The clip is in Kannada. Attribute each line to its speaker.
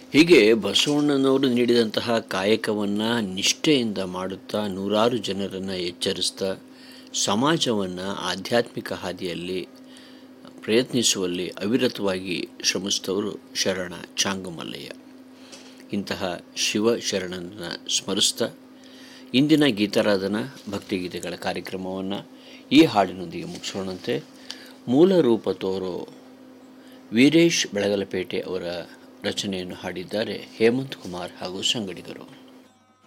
Speaker 1: ಹೀಗೆ ಬಸವಣ್ಣನವರು ನೀಡಿದಂತಹ ಕಾಯಕವನ್ನು ನಿಷ್ಠೆಯಿಂದ ಮಾಡುತ್ತಾ ನೂರಾರು ಜನರನ್ನು ಎಚ್ಚರಿಸ್ತಾ ಸಮಾಜವನ್ನು ಆಧ್ಯಾತ್ಮಿಕ ಹಾದಿಯಲ್ಲಿ ಪ್ರಯತ್ನಿಸುವಲ್ಲಿ ಅವಿರತವಾಗಿ ಶ್ರಮಿಸಿದವರು ಶರಣ ಚಾಂಗಮಲ್ಲಯ್ಯ ಇಂತಹ ಶಿವ ಶರಣನನ್ನು ಸ್ಮರಿಸ್ತಾ ಇಂದಿನ ಗೀತಾರಾಧನಾ ಭಕ್ತಿಗೀತೆಗಳ ಕಾರ್ಯಕ್ರಮವನ್ನು ಈ ಹಾಡಿನೊಂದಿಗೆ ಮುಗಿಸೋಣಂತೆ ಮೂಲ ರೂಪ ತೋರೋ ವೀರೇಶ್ ಬೆಳಗಲಪೇಟೆ ಅವರ ರಚನೆಯನ್ನು ಹಾಡಿದ್ದಾರೆ ಹೇಮಂತ್ ಕುಮಾರ್ ಹಾಗೂ ಸಂಗಡಿಗರು